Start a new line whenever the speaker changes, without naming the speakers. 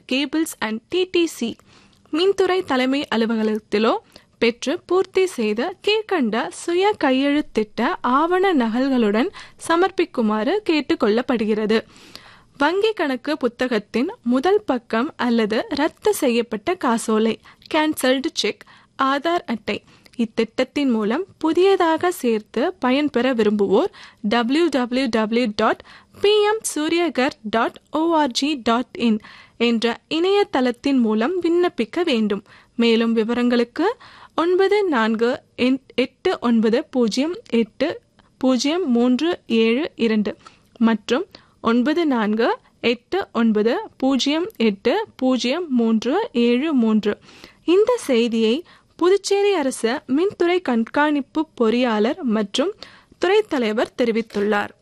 cables and DTC மின்துறை தலைமை அலுவலகத்திலோ பெற்று பூர்த்தி செய்த கீழ்கண்ட சுய கையெழுத்திட்ட ஆவண நகல்களுடன் சமர்ப்பிக்குமாறு கேட்டுக்கொள்ளப்படுகிறது வங்கி கணக்கு புத்தகத்தின் முதல் பக்கம் அல்லது ரத்து செய்யப்பட்ட காசோலை கேன்சல்டு செக் ஆதார் அட்டை இத்திட்டத்தின் மூலம் புதியதாக சேர்த்து பயன்பெற விரும்புவோர் W W W dot PM Suryaghar dot O R G dot in என்ற இணையதளத்தின் மூலம் விண்ணப்பிக்க வேண்டும் மேலும் விவரங்களுக்கு ஒன்பது நான்கு எட்டு ஒன்பது பூஜ்ஜியம் எட்டு பூஜ்ஜியம் மூன்று ஏழு இரண்டு மற்றும் ஒன்பது நான்கு எட்டு ஒன்பது பூஜ்ஜியம் எட்டு பூஜ்ஜியம் மூன்று ஏழு மூன்று இந்த செய்தியை புதுச்சேரி அரசு மின்துறை கண்காணிப்பு பொறியாளர் மற்றும் துறை தலைவர் தெரிவித்துள்ளார்